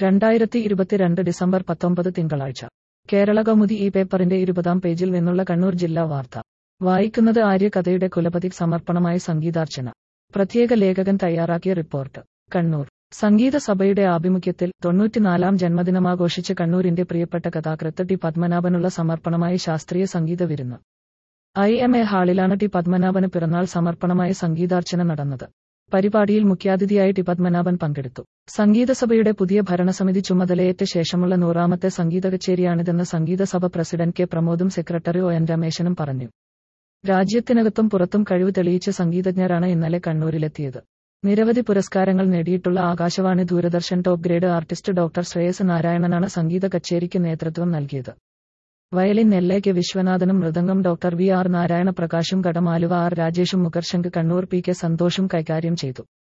രണ്ടായിരത്തി ഇരുപത്തിരണ്ട് ഡിസംബർ പത്തൊമ്പത് തിങ്കളാഴ്ച കേരള കൗമുദി ഈ പേപ്പറിന്റെ ഇരുപതാം പേജിൽ നിന്നുള്ള കണ്ണൂർ ജില്ലാ വാർത്ത വായിക്കുന്നത് ആര്യ കഥയുടെ കുലപതി സമർപ്പണമായ സംഗീതാർച്ചന പ്രത്യേക ലേഖകൻ തയ്യാറാക്കിയ റിപ്പോർട്ട് കണ്ണൂർ സംഗീത സഭയുടെ ആഭിമുഖ്യത്തിൽ തൊണ്ണൂറ്റിനാലാം ജന്മദിനമാഘോഷിച്ച് കണ്ണൂരിന്റെ പ്രിയപ്പെട്ട കഥാകൃത്ത് ടി പത്മനാഭനുള്ള സമർപ്പണമായ ശാസ്ത്രീയ സംഗീത വിരുന്ന് ഐ എം എ ഹാളിലാണ് ടി പത്മനാഭന് പിറന്നാൾ സമർപ്പണമായ സംഗീതാർച്ചന നടന്നത് പരിപാടിയിൽ മുഖ്യാതിഥിയായി ടി പത്മനാഭൻ പങ്കെടുത്തു സംഗീതസഭയുടെ പുതിയ ഭരണസമിതി ചുമതലയേറ്റ ശേഷമുള്ള നൂറാമത്തെ സംഗീത കച്ചേരിയാണിതെന്ന് സംഗീതസഭ പ്രസിഡന്റ് കെ പ്രമോദും സെക്രട്ടറി ഒ എൻ രമേശനും പറഞ്ഞു രാജ്യത്തിനകത്തും പുറത്തും കഴിവ് തെളിയിച്ച സംഗീതജ്ഞരാണ് ഇന്നലെ കണ്ണൂരിലെത്തിയത് നിരവധി പുരസ്കാരങ്ങൾ നേടിയിട്ടുള്ള Akashvani Doordarshan top grade artist doctor Shreyas നാരായണനാണ് സംഗീത കച്ചേരിക്ക് നേതൃത്വം നൽകിയത് വയലിൻ എൽ എ കെ വിശ്വനാഥനും mridangam doctor V R Narayana പ്രകാശും കടമാലുവ ആർ രാജേഷും മുഖർശങ്ക് കണ്ണൂർ പി കെ സന്തോഷും കൈകാര്യം ചെയ്തു